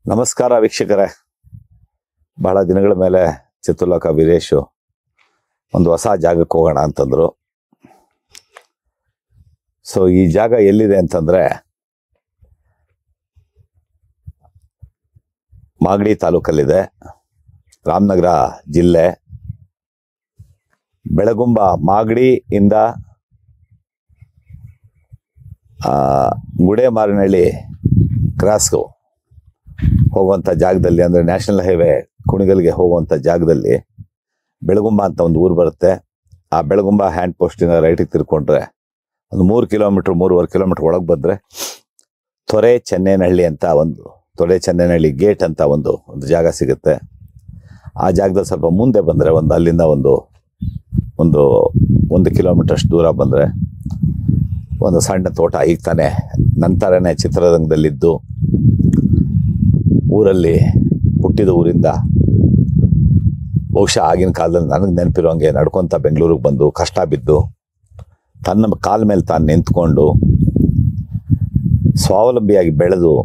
ನಮಸ್ಕಾರ ವೀಕ್ಷಕರೇ ಬಹಳ ದಿನಗಳ ಮೇಲೆ ಚಿತ್ರಲೋಕ ವೀರೇಶು ಒಂದು ಹೊಸ ಜಾಗಕ್ಕೆ ಹೋಗೋಣ ಅಂತಂದ್ರು ಸೊ ಈ ಜಾಗ ಎಲ್ಲಿದೆ ಅಂತಂದ್ರೆ ಮಾಗಡಿ ತಾಲೂಕಲ್ಲಿದೆ ರಾಮನಗರ ಜಿಲ್ಲೆ ಬೆಳಗುಂಬ ಮಾಗಡಿ ಇಂದ ಆ, ಗುಡೇಮಾರನಹಳ್ಳಿ ಕ್ರಾಸ್ಗು ಹೋಗುವಂಥ ಜಾಗದಲ್ಲಿ ಅಂದರೆ ನ್ಯಾಷನಲ್ ಹೈವೇ ಕುಣಿಗಲ್ಗೆ ಹೋಗುವಂಥ ಜಾಗದಲ್ಲಿ ಬೆಳಗುಂಬ ಅಂತ ಒಂದು ಊರು ಬರುತ್ತೆ ಆ ಬೆಳಗುಂಬ ಹ್ಯಾಂಡ್ ಪೋಸ್ಟಿಂದ ರೈಟಿಗೆ ತಿರ್ಕೊಂಡ್ರೆ ಒಂದು ಮೂರು ಕಿಲೋಮೀಟ್ರ್ ಮೂರುವರೆ ಕಿಲೋಮೀಟ್ರ್ ಒಳಗೆ ಬಂದರೆ ತೊರೆ ಚೆನ್ನೇನಹಳ್ಳಿ ಅಂತ ಒಂದು ತೊರೆ ಚೆನ್ನೇನಹಳ್ಳಿ ಗೇಟ್ ಅಂತ ಒಂದು ಒಂದು ಜಾಗ ಸಿಗುತ್ತೆ ಆ ಜಾಗದಲ್ಲಿ ಸ್ವಲ್ಪ ಮುಂದೆ ಬಂದರೆ ಒಂದು ಅಲ್ಲಿಂದ ಒಂದು ಒಂದು ಒಂದು ಕಿಲೋಮೀಟರ್ ಅಷ್ಟು ದೂರ ಬಂದರೆ ಒಂದು ಸಣ್ಣ ತೋಟ ಈಗ ತಾನೇ ನಂತರನೇ ಚಿತ್ರರಂಗದಲ್ಲಿದ್ದು ಊರಲ್ಲಿ ಹುಟ್ಟಿದ ಊರಿಂದ ಬಹುಶಃ ಆಗಿನ ಕಾಲದಲ್ಲಿ ನನಗೆ ನೆನಪಿರೋಂಗೆ ನಡ್ಕೊಂತ ಬೆಂಗಳೂರಿಗೆ ಬಂದು ಕಷ್ಟ ಬಿದ್ದು ತನ್ನ ಕಾಲ ಮೇಲೆ ತಾನು ನಿಂತ್ಕೊಂಡು ಸ್ವಾವಲಂಬಿಯಾಗಿ ಬೆಳೆದು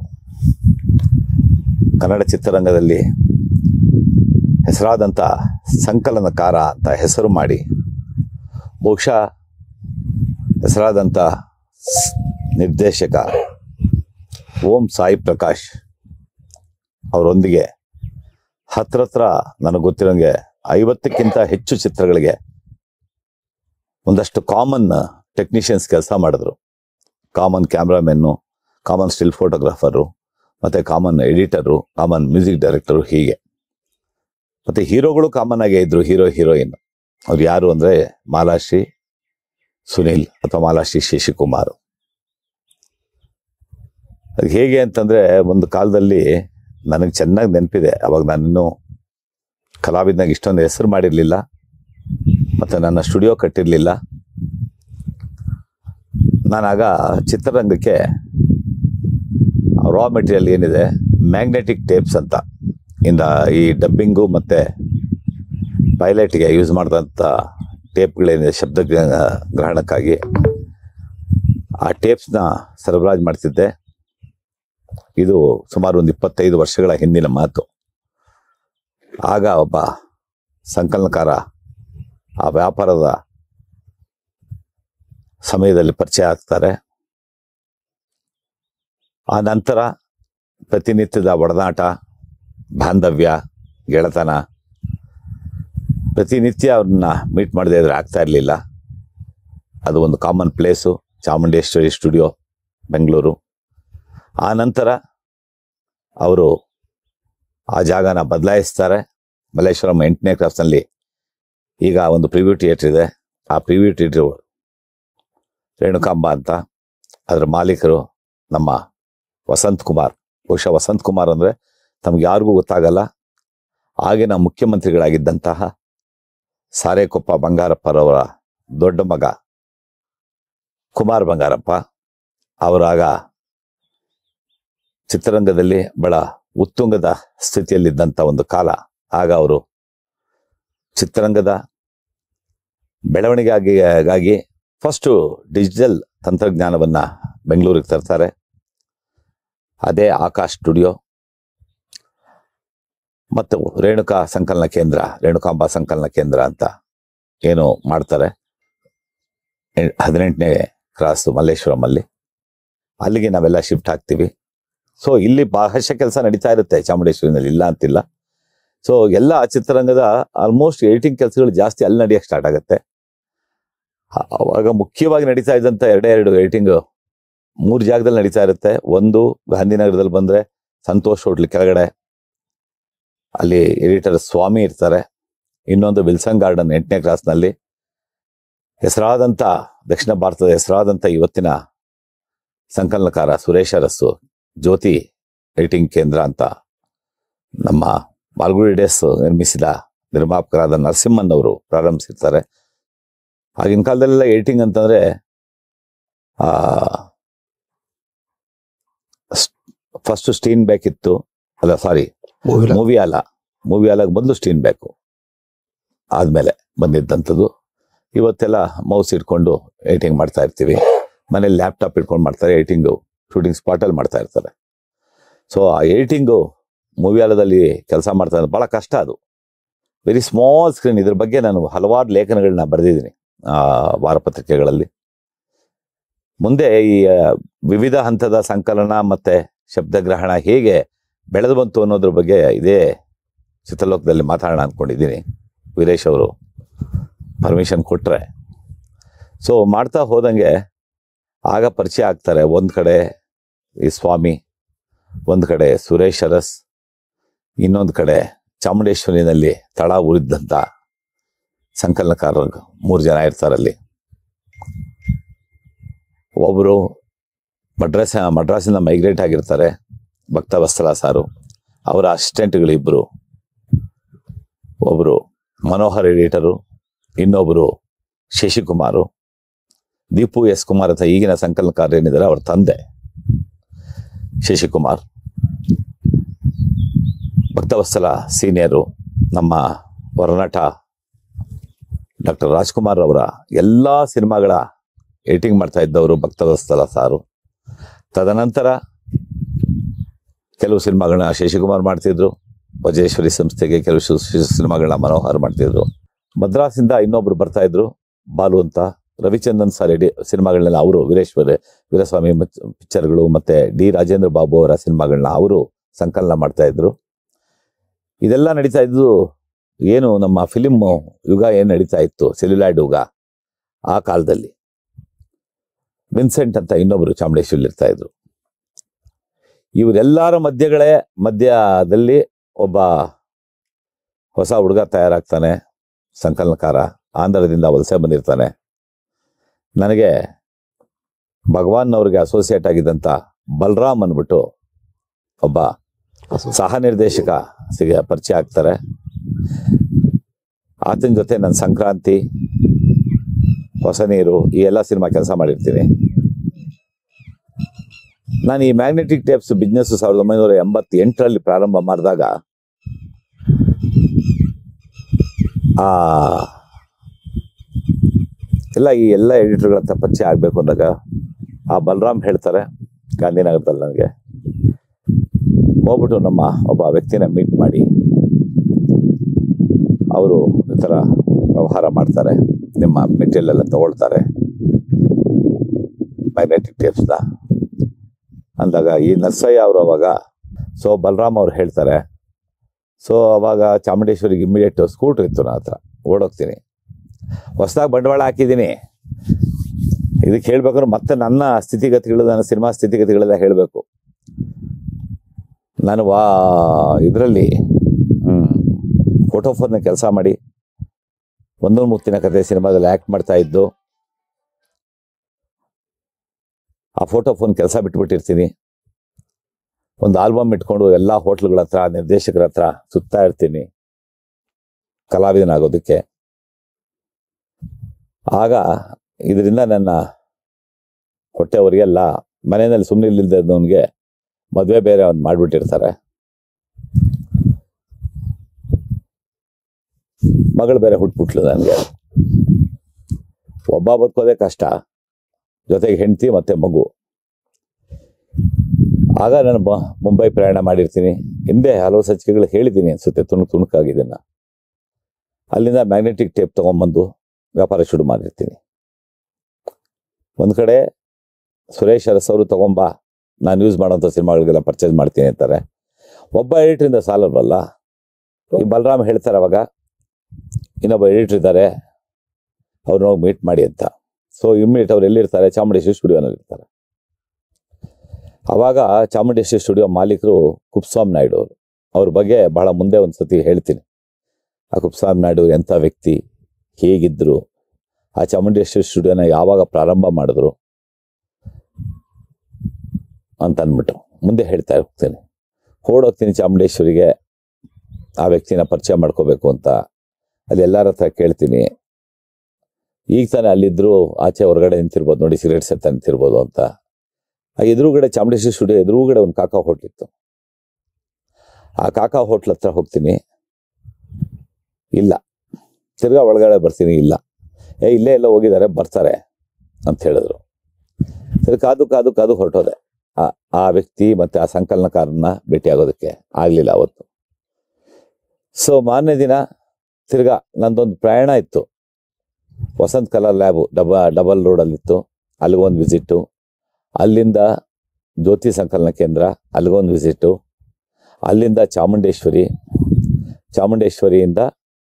ಕನ್ನಡ ಚಿತ್ರರಂಗದಲ್ಲಿ ಹೆಸರಾದಂಥ ಸಂಕಲನಕಾರ ಅಂತ ಹೆಸರು ಮಾಡಿ ಬಹುಶಃ ಹೆಸರಾದಂಥ ಸ್- ನಿರ್ದೇಶಕ ಓಂ ಸಾಯಿ ಪ್ರಕಾಶ್ ಅವರೊಂದಿಗೆ ಹತ್ರ ಹತ್ರ ನನಗೆ ಗೊತ್ತಿರೋಂಗೆ ಐವತ್ತಕ್ಕಿಂತ ಹೆಚ್ಚು ಚಿತ್ರಗಳಿಗೆ ಒಂದಷ್ಟು ಕಾಮನ್ ಟೆಕ್ನಿಷಿಯನ್ಸ್ ಕೆಲಸ ಮಾಡಿದ್ರು common cameramen common still photographer ಮತ್ತು common editor common music director ಹೀಗೆ ಮತ್ತು ಹೀರೋಗಳು ಕಾಮನ್ ಆಗೇ ಇದ್ರು ಹೀರೋ ಹೀರೋಯಿನ್ ಅವ್ರು ಯಾರು ಅಂದರೆ ಮಾಲಾಶ್ರೀ ಸುನಿಲ್ ಅಥವಾ ಮಾಲಾಶ್ರೀ ಶಶಿಕುಮಾರ್ ಅದು ಹೇಗೆ ಅಂತಂದರೆ ಒಂದು ಕಾಲದಲ್ಲಿ ನನಗೆ ಚೆನ್ನಾಗಿ ನೆನಪಿದೆ ಅವಾಗ ನಾನಿನ್ನೂ ಕಲಾವಿದನಾಗ ಇಷ್ಟೊಂದು ಹೆಸರು ಮಾಡಿರಲಿಲ್ಲ ಮತ್ತು ನನ್ನ ಸ್ಟುಡಿಯೋ ಕಟ್ಟಿರಲಿಲ್ಲ ನಾನಾಗ ಚಿತ್ರರಂಗಕ್ಕೆ ರಾ ಮೆಟೀರಿಯಲ್ ಏನಿದೆ ಮ್ಯಾಗ್ನೆಟಿಕ್ ಟೇಪ್ಸ್ ಅಂತ ಇಂದ ಈ ಡಬ್ಬಿಂಗು ಮತ್ತು ಪೈಲಟ್ಗೆ ಯೂಸ್ ಮಾಡಿದಂಥ ಟೇಪ್ಗಳೇನಿದೆ ಶಬ್ದ ಗ್ರ- ಗ್ರಹಣಕ್ಕಾಗಿ ಆ ಟೇಪ್ಸ್ನ ಸರಬರಾಜು ಮಾಡ್ತಿದ್ದೆ ಇದು ಸುಮಾರು ಒಂದು ಇಪ್ಪತ್ತೈದು ವರ್ಷಗಳ ಹಿಂದಿನ ಮಾತು ಆಗ ಒಬ್ಬ ಸಂಕಲನಕಾರ ಆ ವ್ಯಾಪಾರದ ಸಮಯದಲ್ಲಿ ಪರಿಚಯ ಆಗ್ತಾರೆ ಆ ನಂತರ ಪ್ರತಿನಿತ್ಯದ ಒಡನಾಟ ಬಾಂಧವ್ಯ ಗೆಳೆತನ ಪ್ರತಿನಿತ್ಯ ಅವ್ರನ್ನ ಮೀಟ್ ಮಾಡದೇ ಇದ್ರೆ ಆಗ್ತಾ ಇರಲಿಲ್ಲ ಅದು ಒಂದು common place Chamundeshwari studio Bengaluru ಆ ನಂತರ ಅವರು ಆ ಜಾಗನ ಬದಲಾಯಿಸ್ತಾರೆ ಮಲ್ಲೇಶ್ವರಂ ಎಂಟನೇ ಕ್ರಾಸ್ನಲ್ಲಿ ಈಗ ಒಂದು ಪ್ರಿವ್ಯೂ ಥಿಯೇಟರ್ ಇದೆ ಆ ಪ್ರಿವ್ಯೂ ಥಿಯೇಟರ್ ರೇಣುಕಾಂಬ ಅಂತ ಅದರ ಮಾಲೀಕರು ನಮ್ಮ ವಸಂತ್ ಕುಮಾರ್ ಬಹುಶಃ ವಸಂತ್ ಕುಮಾರ್ ಅಂದರೆ ತಮ್ಗೆ ಯಾರಿಗೂ ಗೊತ್ತಾಗಲ್ಲ ಆಗಿನ ಮುಖ್ಯಮಂತ್ರಿಗಳಾಗಿದ್ದಂತಹ ಸಾರೇಕೊಪ್ಪ ಬಂಗಾರಪ್ಪರವರ ದೊಡ್ಡ ಮಗ ಕುಮಾರ್ ಬಂಗಾರಪ್ಪ ಅವರಾಗ ಚಿತ್ರರಂಗದಲ್ಲಿ ಬಹಳ ಉತ್ತುಂಗದ ಸ್ಥಿತಿಯಲ್ಲಿದ್ದಂಥ ಒಂದು ಕಾಲ ಆಗ ಅವರು ಚಿತ್ರರಂಗದ ಬೆಳವಣಿಗೆಗಾಗಿ ಫಸ್ಟು ಡಿಜಿಟಲ್ ತಂತ್ರಜ್ಞಾನವನ್ನ ಬೆಂಗಳೂರಿಗೆ ತರ್ತಾರೆ ಅದೇ ಆಕಾಶ್ ಸ್ಟುಡಿಯೋ ಮತ್ತು ರೇಣುಕಾ ಸಂಕಲನ ಕೇಂದ್ರ ರೇಣುಕಾಂಬ ಸಂಕಲನ ಕೇಂದ್ರ ಅಂತ ಏನು ಮಾಡ್ತಾರೆ ಎ- ಹದಿನೆಂಟನೇ ಕ್ರಾಸ್ ಮಲ್ಲೇಶ್ವರಮಲ್ಲಿ ಅಲ್ಲಿಗೆ ನಾವೆಲ್ಲ ಶಿಫ್ಟ್ ಆಗ್ತೀವಿ ಸೊ ಇಲ್ಲಿ ಭಾಷೆ ಕೆಲಸ ನಡೀತಾ ಇರುತ್ತೆ ಚಾಮುಂಡೇಶ್ವರಿನಲ್ಲಿ ಇಲ್ಲ ಅಂತಿಲ್ಲ ಸೊ ಎಲ್ಲ ಚಿತ್ರರಂಗದ ಆಲ್ಮೋಸ್ಟ್ ಎಡಿಟಿಂಗ್ ಕೆಲಸಗಳು ಜಾಸ್ತಿ ಅಲ್ಲಿ ನಡೆಯಕ್ಕೆ ಸ್ಟಾರ್ಟ್ ಆಗುತ್ತೆ ಆ- ಅವಾಗ ಮುಖ್ಯವಾಗಿ ನಡೀತಾ ಇದ್ದಂಥ ಎರಡೇ ಎರಡು ಎಡಿಟಿಂಗ್ ಮೂರು ಜಾಗದಲ್ಲಿ ನಡೀತಾ ಇರುತ್ತೆ ಒಂದು ಗಾಂಧಿನಗರದಲ್ಲಿ ಬಂದ್ರೆ ಸಂತೋಷ್ ಹೋಟ್ಲ್ ಕೆಳಗಡೆ ಅಲ್ಲಿ ಎಡಿಟರ್ ಸ್ವಾಮಿ ಇರ್ತಾರೆ ಇನ್ನೊಂದು ವಿಲ್ಸನ್ ಗಾರ್ಡನ್ ಎಂಟನೇ ಕ್ಲಾಸ್ನಲ್ಲಿ ಹೆಸರಾದಂಥ ದಕ್ಷಿಣ ಭಾರತದ ಹೆಸರಾದಂಥ ಇವತ್ತಿನ ಸಂಕಲನಕಾರ ಸುರೇಶ ಅರಸು ಜ್ಯೋತಿ ಎಡಿಟಿಂಗ್ ಕೇಂದ್ರ ಅಂತ ನಮ್ಮ ಮಾಲ್ಗುಡಿ ಡೇಸ್ ನಿರ್ಮಿಸಿದ ನಿರ್ಮಾಪಕರಾದ ನರಸಿಂಹನ್ ಅವರು ಪ್ರಾರಂಭಿಸಿರ್ತಾರೆ ಆಗಿನ ಕಾಲದಲ್ಲೆಲ್ಲ ಎಡಿಟಿಂಗ್ ಅಂತಂದ್ರೆ ಆ ಫಸ್ಟ್ ಸ್ಟೀನ್ ಬೇಕಿತ್ತು ಅಲ್ಲ ಸಾರಿ ಮೂವಿ ಅಲ್ಲ ಮೂವಿ ಅಲ್ಲ ಮೊದಲು ಸ್ಟೀನ್ ಬೇಕು ಆದ್ಮೇಲೆ ಬಂದಿದ್ದಂಥದ್ದು ಇವತ್ತೆಲ್ಲ ಮೌಸ್ ಇಟ್ಕೊಂಡು ಎಡಿಟಿಂಗ್ ಮಾಡ್ತಾ ಇರ್ತೀವಿ ಮನೇಲಿ ಲ್ಯಾಪ್ಟಾಪ್ ಇಟ್ಕೊಂಡು ಮಾಡ್ತಾರೆ ಎಡಿಟಿಂಗು ಶೂಟಿಂಗ್ ಸ್ಪಾಟಲ್ಲಿ ಮಾಡ್ತಾ ಇರ್ತಾರೆ ಸೊ ಆ ಎಡಿಟಿಂಗು ಮೂವಿಯಾಲದಲ್ಲಿ ಕೆಲಸ ಮಾಡ್ತಾ ಇದ್ದೆ ಭಾಳ ಕಷ್ಟ ಅದು ವೆರಿ ಸ್ಮಾಲ್ ಸ್ಕ್ರೀನ್ ಇದ್ರ ಬಗ್ಗೆ ನಾನು ಹಲವಾರು ಲೇಖನಗಳನ್ನ ಬರೆದಿದ್ದೀನಿ ಆ, ವಾರಪತ್ರಿಕೆಗಳಲ್ಲಿ ಮುಂದೆ ಈ ಆ, ವಿವಿಧ ಹಂತದ ಸಂಕಲನ ಮತ್ತೆ ಶಬ್ದಗ್ರಹಣ ಹೇಗೆ ಬೆಳೆದು ಬಂತು ಅನ್ನೋದ್ರ ಬಗ್ಗೆ ಇದೇ ಚಿತ್ರಲೋಕದಲ್ಲಿ ಮಾತಾಡೋಣ ಅಂದ್ಕೊಂಡಿದ್ದೀನಿ ವೀರೇಶ್ ಅವರು ಪರ್ಮಿಷನ್ ಕೊಟ್ಟರೆ ಸೊ ಮಾಡ್ತಾ ಹೋದಂಗೆ ಆಗ ಪರಿಚಯ ಆಗ್ತಾರೆ ಒಂದು ಕಡೆ ಈ ಸ್ವಾಮಿ ಒಂದು ಕಡೆ ಸುರೇಶ್ ಅರಸ್ ಇನ್ನೊಂದು ಕಡೆ ಚಾಮುಂಡೇಶ್ವರಿನಲ್ಲಿ ತಳ ಉರಿದಂಥ ಸಂಕಲನಕಾರರು ಮೂರು ಜನ ಇರ್ತಾರಲ್ಲಿ ಒಬ್ಬರು ಮಡ್ರಾಸ್ ಮಡ್ರಾಸಿಂದ ಮೈಗ್ರೇಟ್ ಆಗಿರ್ತಾರೆ ಭಕ್ತವತ್ಸಲ ಸಾರು ಅವರ ಅಸಿಸ್ಟೆಂಟ್ಗಳು ಇಬ್ಬರು ಒಬ್ಬರು ಮನೋಹರ್ ಎಡಿಟರು ಇನ್ನೊಬ್ಬರು ಶಶಿಕುಮಾರು ದೀಪು ಎಸ್ ಕುಮಾರ್ ಅಂತ ಈಗಿನ ಸಂಕಲನಕಾರ ಏನಿದ್ದಾರೆ ಅವ್ರ ತಂದೆ ಶಶಿಕುಮಾರ್ ಭಕ್ತವತ್ಸಲ ಸೀನಿಯರು ನಮ್ಮ ಹೊರನಟ ಡಾಕ್ಟರ್ ರಾಜ್ಕುಮಾರ್ ಅವರ ಎಲ್ಲ ಸಿನಿಮಾಗಳ ಎಡಿಟಿಂಗ್ ಮಾಡ್ತಾ ಇದ್ದವರು ಭಕ್ತವತ್ಸಲ ಸಾರು ತದನಂತರ ಕೆಲವು ಸಿನಿಮಾಗಳನ್ನ ಶಶಿಕುಮಾರ್ ಮಾಡ್ತಿದ್ರು ವಜೇಶ್ವರಿ ಸಂಸ್ಥೆಗೆ ಕೆಲವು ಶು- ಶು- ಸಿನಿಮಾಗಳನ್ನ ಮನೋಹರ್ ಮಾಡ್ತಿದ್ರು ಮದ್ರಾಸಿಂದ ಇನ್ನೊಬ್ರು ಬರ್ತಾ ಇದ್ರು ಬಾಲು ಅಂತ ರವಿಚಂದ್ರನ್ ಸರ್ ಎಡಿ ಸಿನಿಮಾಗಳನ್ನೆಲ್ಲ ಅವರು ವೀರೇಶ್ವರ ವೀರಸ್ವಾಮಿ ಮಚ್- ಪಿಕ್ಚರ್ಗಳು ಮತ್ತೆ ಡಿ ರಾಜೇಂದ್ರ ಬಾಬು ಅವರ ಸಿನಿಮಾಗಳನ್ನ ಅವರು ಸಂಕಲನ ಮಾಡ್ತಾ ಇದ್ರು ಇದೆಲ್ಲ ನಡೀತಾ ಇದ್ದು ಏನು ನಮ್ಮ ಫಿಲಿಮ್ ಯುಗ ಏನು ನಡೀತಾ ಇತ್ತು ಸೆಲ್ಯುಲಾಯ್ಡ್ ಯುಗ ಆ ಕಾಲದಲ್ಲಿ ವಿನ್ಸೆಂಟ್ ಅಂತ ಇನ್ನೊಬ್ರು ಚಾಮುಂಡೇಶ್ವರಿ ಇರ್ತಾ ಇದ್ರು ಇವರೆಲ್ಲರ ಮಧ್ಯಗಳೇ ಮಧ್ಯದಲ್ಲಿ ಒಬ್ಬ ಹೊಸ ಹುಡುಗ ತಯಾರಾಗ್ತಾನೆ ಸಂಕಲನಕಾರ ಆಂಧ್ರದಿಂದ ವಲಸೆ ಬಂದಿರ್ತಾನೆ ನನಗೆ ಭಗವಾನ್ ಅವ್ರಿಗೆ ಅಸೋಸಿಯೇಟ್ ಆಗಿದ್ದಂಥ ಬಲರಾಮ್ ಅಂದ್ಬಿಟ್ಟು ಒಬ್ಬ ಸಹ ನಿರ್ದೇಶಕ ಸಿಗ ಪರಿಚಯ ಆಗ್ತಾರೆ ಆತನ ಜೊತೆ ನನ್ನ ಸಂಕ್ರಾಂತಿ ಹೊಸ ನೀರು ಈ ಎಲ್ಲ ಸಿನಿಮಾ ಕೆಲಸ ಮಾಡಿರ್ತೀನಿ ನಾನು ಈ ಮ್ಯಾಗ್ನೆಟಿಕ್ ಟೇಪ್ಸ್ ಬಿಸ್ನೆಸ್ ಸಾವಿರದ ಒಂಬೈನೂರ ಎಂಬತ್ತೆಂಟರಲ್ಲಿ ಪ್ರಾರಂಭ ಮಾಡಿದಾಗ ಆ ಎಲ್ಲ ಈ ಎಲ್ಲ ಎಡಿಟರ್ಗಳ ಹತ್ರ ಪರಿಚಯ ಆಗಬೇಕು ಅಂದಾಗ ಆ ಬಲರಾಮ್ ಹೇಳ್ತಾರೆ ಗಾಂಧಿನಗರದಲ್ಲಿ ನನಗೆ ಹೋಗ್ಬಿಟ್ಟು ನಮ್ಮ ಒಬ್ಬ ವ್ಯಕ್ತಿನ ಮೀಟ್ ಮಾಡಿ ಅವರು ಈ ಥರ ವ್ಯವಹಾರ ಮಾಡ್ತಾರೆ ನಿಮ್ಮ ಮೆಟೀರಿಯಲ್ ಎಲ್ಲ ತಗೊಳ್ತಾರೆ ಮ್ಯಾಗ್ನೆಟಿಕ್ ಟೇಪ್ಸ್ನ ಅಂದಾಗ ಈ ನರ್ಸಯ್ಯ ಅವರು ಅವಾಗ ಸೊ ಬಲರಾಮ್ ಅವ್ರು ಹೇಳ್ತಾರೆ ಸೊ ಅವಾಗ ಚಾಮುಂಡೇಶ್ವರಿಗೆ ಇಮ್ಮಿಡಿಯೇಟ್ ಸ್ಕೂಟ್ರ್ ಇತ್ತು ನನ್ನ ಹತ್ರ ಓಡೋಗ್ತೀನಿ ಹೊಸದಾಗಿ ಬಂಡವಾಳ ಹಾಕಿದ್ದೀನಿ ಇದಕ್ಕೆ ಹೇಳ್ಬೇಕಾದ್ರೆ ಮತ್ತೆ ನನ್ನ ಸ್ಥಿತಿಗತಿಗಳು ನನ್ನ ಸಿನಿಮಾ ಸ್ಥಿತಿಗತಿಗಳೆಲ್ಲ ಹೇಳಬೇಕು ನಾನು ವಾ ಇದರಲ್ಲಿ ಫೋಟೋ ಫೋನ್ನ ಕೆಲಸ ಮಾಡಿ ಒಂದೊಂದು ಮುತ್ತಿನ ಕತೆ ಸಿನಿಮಾದಲ್ಲಿ ಆ್ಯಕ್ಟ್ ಮಾಡ್ತಾ ಇದ್ದು ಆ ಫೋಟೋ ಫೋನ್ ಕೆಲಸ ಬಿಟ್ಬಿಟ್ಟಿರ್ತೀನಿ ಒಂದು ಆಲ್ಬಮ್ ಇಟ್ಕೊಂಡು ಎಲ್ಲ ಹೋಟ್ಲ್ಗಳ ಹತ್ರ ನಿರ್ದೇಶಕರ ಹತ್ರ ಸುತ್ತಾ ಇರ್ತೀನಿ ಕಲಾವಿದನಾಗೋದಕ್ಕೆ ಆಗ ಇದರಿಂದ ನನ್ನ ಹೊಟ್ಟೆ ಉರಿಯಲ್ಲ ಮನೆಯಲ್ಲಿ ಸುಮ್ಮನೆ ಇಲ್ಲದವನಿಗೆ ಮದುವೆ ಬೇರೆ ಅವ್ನು ಮಾಡಿಬಿಟ್ಟಿರ್ತಾರೆ ಮಗಳು ಬೇರೆ ಹುಟ್ಬಿಟ್ಲು ನನಗೆ ಒಬ್ಬ ಬದುಕೋದೇ ಕಷ್ಟ ಜೊತೆಗೆ ಹೆಂಡತಿ ಮತ್ತೆ ಮಗು ಆಗ ನಾನು ಬ ಮುಂಬೈ ಪ್ರಯಾಣ ಮಾಡಿರ್ತೀನಿ ಹಿಂದೆ ಹಲವು ಸಂಚಿಕೆಗಳು ಹೇಳಿದ್ದೀನಿ ಅನ್ಸುತ್ತೆ ತುಣುಕು ತುಣುಕಾಗಿ ಇದನ್ನ ಅಲ್ಲಿಂದ ಮ್ಯಾಗ್ನೆಟಿಕ್ ಟೇಪ್ ತಗೊಂಬಂದು ವ್ಯಾಪಾರ ಶುರು ಮಾಡಿರ್ತೀನಿ ಒಂದು ಕಡೆ ಸುರೇಶ್ ಅರಸ್ ಅವರು ತಗೊಂಬ ನಾನು ಯೂಸ್ ಮಾಡೋಂಥ ಸಿನಿಮಾಗಳಿಗೆಲ್ಲ ಪರ್ಚೇಸ್ ಮಾಡ್ತೀನಿ ಅಂತಾರೆ ಒಬ್ಬ ಎಡಿಟ್ರಿಂದ ಸಾಲಲ್ವಲ್ಲ ಈ ಬಲರಾಮ್ ಹೇಳ್ತಾರೆ ಅವಾಗ ಇನ್ನೊಬ್ಬ ಎಡಿಟರ್ ಇದ್ದಾರೆ ಅವ್ರನ್ನ ಹೋಗಿ ಮೀಟ್ ಮಾಡಿ ಅಂತ ಸೊ ಇಮ್ಮಿಡಿಯೇಟ್ ಅವ್ರು ಎಲ್ಲಿರ್ತಾರೆ ಚಾಮುಂಡೇಶ್ವರಿ ಸ್ಟುಡಿಯೋನಲ್ಲಿ ಇರ್ತಾರೆ ಅವಾಗ ಚಾಮುಂಡೇಶ್ವರಿ ಸ್ಟುಡಿಯೋ ಮಾಲೀಕರು ಕುಪ್ಸ್ವಾಮಿ ನಾಯ್ಡು ಅವರು ಅವ್ರ ಬಗ್ಗೆ ಬಹಳ ಮುಂದೆ ಒಂದು ಸತಿ ಹೇಳ್ತೀನಿ ಆ ಕುಪ್ಸ್ವಾಮಿ ನಾಯ್ಡು ಎಂಥ ವ್ಯಕ್ತಿ ಹೇಗಿದ್ರು ಆ ಚಾಮುಂಡೇಶ್ವರಿ ಸ್ಟುಡಿಯೋನ ಯಾವಾಗ ಪ್ರಾರಂಭ ಮಾಡಿದ್ರು ಅಂತ ಅಂದ್ಬಿಟ್ಟು ಮುಂದೆ ಹೇಳ್ತಾ ಹೋಗ್ತೀನಿ ಓಡೋಗ್ತೀನಿ ಚಾಮುಂಡೇಶ್ವರಿಗೆ ಆ ವ್ಯಕ್ತಿನ ಪರಿಚಯ ಮಾಡ್ಕೋಬೇಕು ಅಂತ ಅಲ್ಲಿ ಎಲ್ಲರ ಹತ್ರ ಕೇಳ್ತೀನಿ ಈಗ ತಾನೇ ಅಲ್ಲಿದ್ರು ಆಚೆ ಹೊರಗಡೆ ನಿಂತಿರ್ಬೋದು ನೋಡಿ ಸಿಗರೇಟ್ಸ್ ಎತ್ತ ನಿಂತಿರ್ಬೋದು ಅಂತ ಆ ಎದುರುಗಡೆ ಚಾಮುಂಡೇಶ್ವರಿ ಸ್ಟುಡಿಯೋ ಎದುರುಗಡೆ ಒಂದು ಕಾಕಾ ಹೋಟ್ಲ್ ಇತ್ತು ಆ ಕಾಕಾ ಹೋಟ್ಲ್ ಹತ್ರ ಹೋಗ್ತೀನಿ ಇಲ್ಲ ತಿರ್ಗಾ ಒಳಗಡೆ ಬರ್ತೀನಿ ಇಲ್ಲ ಏ ಇಲ್ಲೇ ಎಲ್ಲ ಹೋಗಿದ್ದಾರೆ ಬರ್ತಾರೆ ಅಂತ ಹೇಳಿದ್ರು ಸರಿ ಕಾದು ಕಾದು ಕಾದು ಹೊರಟೋದೆ ಆ- ಆ ವ್ಯಕ್ತಿ ಮತ್ತೆ ಆ ಸಂಕಲನಕಾರನ್ನ ಭೇಟಿಯಾಗೋದಕ್ಕೆ ಆಗಲಿಲ್ಲ ಅವತ್ತು ಸೊ ಮಾರನೇ ದಿನ ತಿರ್ಗಾ ನಂದೊಂದು ಪ್ರಯಾಣ ಇತ್ತು ವಸಂತ್ ಕಲರ್ ಲ್ಯಾಬು ಡಬ ಡಬಲ್ ರೋಡಲ್ಲಿತ್ತು ಅಲ್ಲಿಗೊಂದು ವಿಸಿಟ್ಟು ಅಲ್ಲಿಂದ ಜ್ಯೋತಿ ಸಂಕಲನ ಕೇಂದ್ರ ಅಲ್ಲಿಗೊಂದು ವಿಸಿಟ್ಟು ಅಲ್ಲಿಂದ ಚಾಮುಂಡೇಶ್ವರಿ ಚಾಮುಂಡೇಶ್ವರಿಯಿಂದ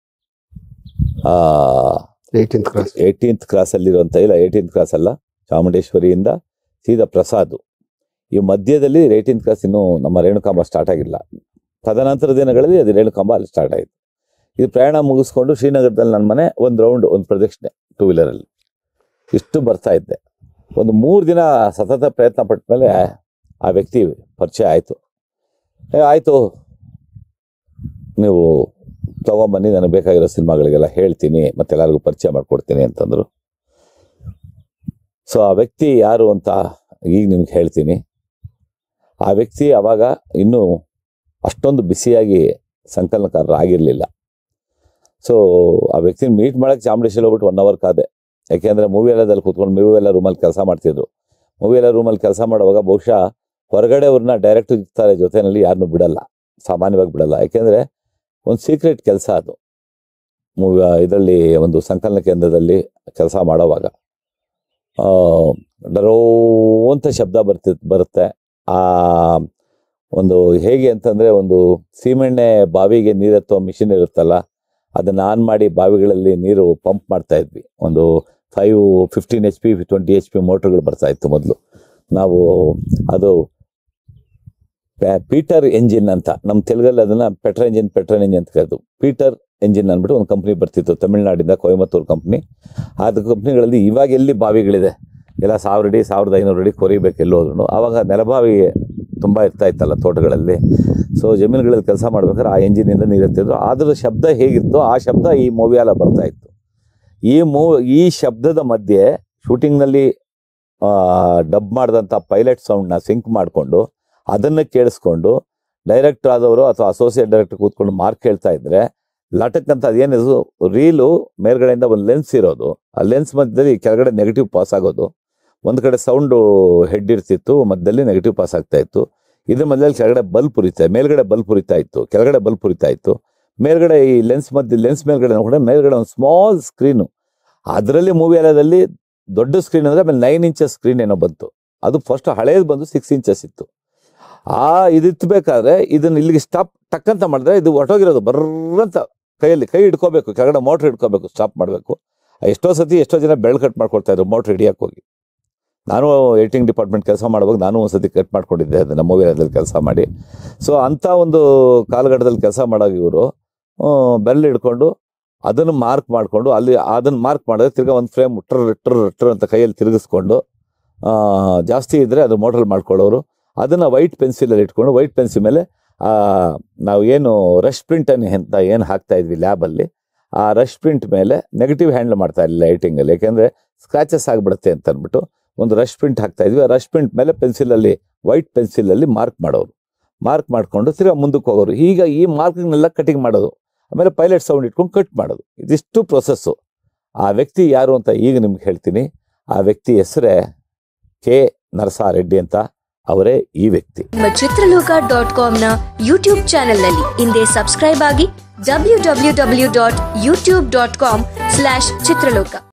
ಏಯ್ಟೀನ್ತ್ ಕ್ಲಾಸ್ ಏಯ್ಟೀನ್ತ್ ಕ್ರಾಸಲ್ಲಿರುವಂಥ ಇಲ್ಲ ಏಯ್ಟೀನ್ತ್ ಕ್ರಾಸ್ ಅಲ್ಲ ಚಾಮುಂಡೇಶ್ವರಿಯಿಂದ ಸೀದಾ ಪ್ರಸಾದ್ ಈ ಮಧ್ಯದಲ್ಲಿ ಏಯ್ಟೀನ್ತ್ ಕ್ರಾಸ್ ಇನ್ನೂ ನಮ್ಮ ರೇಣುಕಾಂಬ ಸ್ಟಾರ್ಟ್ ಆಗಿಲ್ಲ ತದನಂತರ ದಿನಗಳಲ್ಲಿ ಅದು ರೇಣುಕಾಂಬ ಅಲ್ಲಿ ಸ್ಟಾರ್ಟ್ ಆಯಿತು ಇದು ಪ್ರಯಾಣ ಮುಗಿಸ್ಕೊಂಡು ಶ್ರೀನಗರದಲ್ಲಿ ನನ್ನ ಮನೆ ಒಂದು ರೌಂಡ್ ಒಂದು ಪ್ರದಕ್ಷಿಣೆ ಟೂ ವೀಲರಲ್ಲಿ ಇಷ್ಟು ಬರ್ತಾ ಇದ್ದೆ ಒಂದು ಮೂರು ದಿನ ಸತತ ಪ್ರಯತ್ನ ಪಟ್ಟ ಮೇಲೆ ಆ ವ್ಯಕ್ತಿ ಪರಿಚಯ ಆಯಿತು ಏ ಆಯಿತು ನೀವು ತಗೊಂಬನ್ನಿ ನನಗೆ ಬೇಕಾಗಿರೋ ಸಿನಿಮಾಗಳಿಗೆಲ್ಲ ಹೇಳ್ತೀನಿ ಮತ್ತೆ ಎಲ್ಲರಿಗೂ ಪರಿಚಯ ಮಾಡಿಕೊಡ್ತೀನಿ ಅಂತಂದರು ಸೊ ಆ ವ್ಯಕ್ತಿ ಯಾರು ಅಂತ ಈಗ ನಿಮ್ಗೆ ಹೇಳ್ತೀನಿ ಆ ವ್ಯಕ್ತಿ ಅವಾಗ ಇನ್ನೂ ಅಷ್ಟೊಂದು ಬಿಸಿಯಾಗಿ ಸಂಕಲನಕಾರರು ಆಗಿರಲಿಲ್ಲ ಸೊ ಆ ವ್ಯಕ್ತಿನ ಮೀಟ್ ಮಾಡಕ್ಕೆ ಚಾಮುಂಡೇಶ್ವರಿ ಹೋಗ್ಬಿಟ್ಟು ಒನ್ ಅವರ್ ಕಾದೆ ಯಾಕೆಂದರೆ ಮೂವಿ ಎಲ್ಲದಲ್ಲಿ ಕೂತ್ಕೊಂಡು ಮೂವಿ ಎಲ್ಲ ರೂಮಲ್ಲಿ ಕೆಲಸ ಮಾಡ್ತಿದ್ರು ಮೂವಿ ಎಲ್ಲ ರೂಮಲ್ಲಿ ಕೆಲಸ ಮಾಡುವಾಗ ಬಹುಶಃ ಹೊರಗಡೆ ಅವ್ರನ್ನ ಡೈರೆಕ್ಟ್ ಇರ್ತಾರೆ ಜೊತೆಯಲ್ಲಿ ಯಾರನ್ನೂ ಬಿಡಲ್ಲ ಸಾಮಾನ್ಯವಾಗಿ ಬಿಡಲ್ಲ ಯಾಕೆಂದರೆ ಒಂದು ಸೀಕ್ರೆಟ್ ಕೆಲಸ ಅದು ಮೂವಿ ಇದರಲ್ಲಿ ಒಂದು ಸಂಕಲನ ಕೇಂದ್ರದಲ್ಲಿ ಕೆಲಸ ಮಾಡೋವಾಗ ಆ, ಡರೋ ಅಂತ ಶಬ್ದ ಬರ್ತಿ ಬರುತ್ತೆ ಆ ಒಂದು ಹೇಗೆ ಅಂತಂದರೆ ಒಂದು ಸೀಮೆಣ್ಣೆ ಬಾವಿಗೆ ನೀರೆತ್ತುವ ಮಿಷಿನ್ ಇರುತ್ತಲ್ಲ ಅದನ್ನು ಆನ್ ಮಾಡಿ ಬಾವಿಗಳಲ್ಲಿ ನೀರು ಪಂಪ್ ಮಾಡ್ತಾ ಇದ್ವಿ ಒಂದು five fifteen H P twenty H P ಮೋಟ್ರ್ಗಳು ಬರ್ತಾ ಇತ್ತು ಮೊದಲು ನಾವು ಅದು ಪ್ಯಾ- ಪೀಟರ್ ಎಂಜಿನ್ ಅಂತ ನಮ್ಮ ತೆಲುಗಲ್ಲಿ ಅದನ್ನ ಪೆಟ್ರೋಲ್ ಎಂಜಿನ್ ಪೆಟ್ರೋಲ್ ಎಂಜಿನ್ ಅಂತ ಕರೆದು ಪೀಟರ್ ಎಂಜಿನ್ ಅಂದ್ಬಿಟ್ಟು ಒಂದು ಕಂಪ್ನಿ ಬರ್ತಿತ್ತು ತಮಿಳ್ನಾಡಿಂದ ಕೊಯಮತ್ತೂರು ಕಂಪ್ನಿ ಅದು ಕಂಪ್ನಿಗಳಲ್ಲಿ ಇವಾಗ ಎಲ್ಲಿ ಬಾವಿಗಳಿದೆ ಎಲ್ಲ ಸಾವಿರ ಅಡಿ ಸಾವಿರದ ಐನೂರು ಅಡಿ ಕೊರಿಬೇಕು ಎಲ್ಲೋದ್ರು ಆವಾಗ ನೆಲಬಾವಿ ತುಂಬ ಇರ್ತಾ ಇತ್ತಲ್ಲ ತೋಟಗಳಲ್ಲಿ ಸೊ ಜಮೀನುಗಳಲ್ಲಿ ಕೆಲಸ ಮಾಡ್ಬೇಕಾದ್ರೆ ಆ ಎಂಜಿನಿಂದ ನೀರು ಎತ್ತಿದ್ರು ಅದ್ರ ಶಬ್ದ ಹೇಗಿತ್ತು ಆ ಶಬ್ದ ಈ ಮೂವಿಯೆಲ್ಲ ಬರ್ತಾ ಇತ್ತು ಈ ಮೂ ಈ ಶಬ್ದದ ಮಧ್ಯೆ ಶೂಟಿಂಗ್ನಲ್ಲಿ ಡಬ್ ಮಾಡಿದಂಥ ಪೈಲಟ್ ಸೌಂಡ್ನ ಸಿಂಕ್ ಮಾಡಿಕೊಂಡು ಅದನ್ನು ಕೇಳಿಸ್ಕೊಂಡು ಡೈರೆಕ್ಟರ್ ಆದವರು ಅಥವಾ ಅಸೋಸಿಯೇಟ್ ಡೈರೆಕ್ಟರ್ ಕೂತ್ಕೊಂಡು ಮಾರ್ಕ್ ಹೇಳ್ತಾ ಇದ್ರೆ ಲಟಕ್ ಅಂತ ಅದೇನಿದು ರೀಲು ಮೇಲ್ಗಡೆಯಿಂದ ಒಂದು ಲೆನ್ಸ್ ಇರೋದು ಆ ಲೆನ್ಸ್ ಮಧ್ಯದಲ್ಲಿ ಕೆಳಗಡೆ ನೆಗೆಟಿವ್ ಪಾಸ್ ಆಗೋದು ಒಂದು ಕಡೆ ಸೌಂಡು ಹೆಡ್ ಇರ್ತಿತ್ತು ಮಧ್ಯದಲ್ಲಿ ನೆಗೆಟಿವ್ ಪಾಸ್ ಆಗ್ತಾ ಇತ್ತು ಇದ್ರ ಮಧ್ಯದಲ್ಲಿ ಕೆಳಗಡೆ ಬಲ್ಬ್ ಉರಿತಾ ಮೇಲ್ಗಡೆ ಬಲ್ಬ್ ಉರಿತಾ ಇತ್ತು ಕೆಳಗಡೆ ಬಲ್ಬ್ ಉರಿತಾ ಇತ್ತು ಮೇಲ್ಗಡೆ ಈ ಲೆನ್ಸ್ ಮಧ್ಯೆ ಲೆನ್ಸ್ ಮೇಲ್ಗಡೆ ನೋಡಿದ್ರೆ ಮೇಲ್ಗಡೆ ಒಂದು ಸ್ಮಾಲ್ ಸ್ಕ್ರೀನು ಅದರಲ್ಲಿ ಮೂವಿ ಎಲ್ಲದಲ್ಲಿ ದೊಡ್ಡ ಸ್ಕ್ರೀನ್ ಅಂದ್ರೆ ಆಮೇಲೆ ನೈನ್ ಇಂಚಸ್ ಸ್ಕ್ರೀನ್ ಏನೋ ಬಂತು ಅದು ಫಸ್ಟ್ ಹಳೇದು ಬಂದು ಸಿಕ್ಸ್ ಇಂಚಸ್ ಇತ್ತು ಆ ಇದಿತ್ಬೇಕಾದ್ರೆ ಇದನ್ನ ಇಲ್ಲಿಗೆ ಸ್ಟಾಪ್ ಟಕ್ ಅಂತ ಮಾಡಿದ್ರೆ ಇದು ಹೊಟ್ಟೋಗಿರೋದು ಬರ್ರಂತ ಕೈಯಲ್ಲಿ ಕೈ ಹಿಡ್ಕೋಬೇಕು ಕೆಳಗಡೆ ಮೋಟ್ರ್ ಹಿಡ್ಕೋಬೇಕು ಸ್ಟಾಪ್ ಮಾಡಬೇಕು ಎಷ್ಟೋ ಸತಿ ಎಷ್ಟೋ ಜನ ಬೆಳ್ ಕಟ್ ಮಾಡ್ಕೊಳ್ತಾ ಇದ್ರು ಮೋಟ್ರ್ ಹಿಡಿಯಕ್ಕೆ ಹೋಗಿ ನಾನು ಏಟಿಂಗ್ ಡಿಪಾರ್ಟ್ಮೆಂಟ್ ಕೆಲಸ ಮಾಡುವಾಗ ನಾನು ಒಂದ್ಸತಿ ಕಟ್ ಮಾಡ್ಕೊಂಡಿದ್ದೆ ಅದನ್ನ ಮೂವಿಯಲ್ಲಿ ಕೆಲಸ ಮಾಡಿ ಸೊ ಅಂಥ ಒಂದು ಕಾಲಘಟ್ಟದಲ್ಲಿ ಕೆಲಸ ಮಾಡಾಗ ಇವರು ಬೆಲ್ ಹಿಡ್ಕೊಂಡು ಅದನ್ನು ಮಾರ್ಕ್ ಮಾಡಿಕೊಂಡು ಅಲ್ಲಿ ಅದನ್ನು ಮಾರ್ಕ್ ಮಾಡಿದ್ರೆ ತಿರ್ಗಾ ಒಂದು ಫ್ರೇಮ್ ಟ್ರ್ ಟ್ರ್ ಟ್ರ್ ಅಂತ ಕೈಯಲ್ಲಿ ತಿರುಗಿಸ್ಕೊಂಡು ಆ, ಜಾಸ್ತಿ ಇದ್ದರೆ ಅದು ಮೋಟ್ರಲ್ಲಿ ಮಾಡ್ಕೊಳ್ಳೋರು ಅದನ್ನು ವೈಟ್ ಪೆನ್ಸಿಲಲ್ಲಿ ಇಟ್ಕೊಂಡು ವೈಟ್ ಪೆನ್ಸಿಲ್ ಮೇಲೆ ಆ, ನಾವು ಏನು ರಶ್ ಪ್ರಿಂಟ್ ಅನ್ನು ಅಂತ ಏನು ಹಾಕ್ತಾ ಇದ್ವಿ ಲ್ಯಾಬಲ್ಲಿ ಆ ರಶ್ ಪ್ರಿಂಟ್ ಮೇಲೆ ನೆಗೆಟಿವ್ ಹ್ಯಾಂಡಲ್ ಮಾಡ್ತಾ ಇಲ್ಲ ಲೈಟಿಂಗಲ್ಲಿ ಯಾಕೆಂದರೆ ಸ್ಕ್ರಾಚಸ್ ಆಗಿಬಿಡುತ್ತೆ ಅಂತ ಅಂದ್ಬಿಟ್ಟು ಒಂದು ರಶ್ ಪ್ರಿಂಟ್ ಹಾಕ್ತಾ ಇದ್ವಿ ಆ ರಶ್ ಪ್ರಿಂಟ್ ಮೇಲೆ ಪೆನ್ಸಿಲಲ್ಲಿ ವೈಟ್ ಪೆನ್ಸಿಲಲ್ಲಿ ಮಾರ್ಕ್ ಮಾಡೋರು ಮಾರ್ಕ್ ಮಾಡಿಕೊಂಡು ತಿರ್ಗಾ ಮುಂದಕ್ಕೆ ಹೋಗೋರು ಈಗ ಈ ಮಾರ್ಕಿಂಗ್ನೆಲ್ಲ ಕಟಿಂಗ್ ಮಾಡೋದು ಆಮೇಲೆ ಪೈಲಟ್ ಸೌಂಡ್ ಇಟ್ಕೊಂಡು ಕಟ್ ಮಾಡೋದು ಇದಿಷ್ಟು ಪ್ರೊಸೆಸ್ಸು ಆ ವ್ಯಕ್ತಿ ಯಾರು ಅಂತ ಈಗ ನಿಮ್ಗೆ ಹೇಳ್ತೀನಿ ಆ ವ್ಯಕ್ತಿ ಹೆಸರೇ ಕೆ ನರಸಾರೆಡ್ಡಿ ಅಂತ ಅವರೇ ಈ ವ್ಯಕ್ತಿ ನಮ್ಮ ಚಿತ್ರಲೋಕ ಡಾಟ್ ಕಾಮ್ನ ಯೂಟ್ಯೂಬ್ ಚಾನೆಲ್ನಲ್ಲಿ ಹಿಂದೆ ಸಬ್ಸ್ಕ್ರೈಬ್ ಆಗಿ W W W dot YouTube dot com slash ಚಿತ್ರಲೋಕ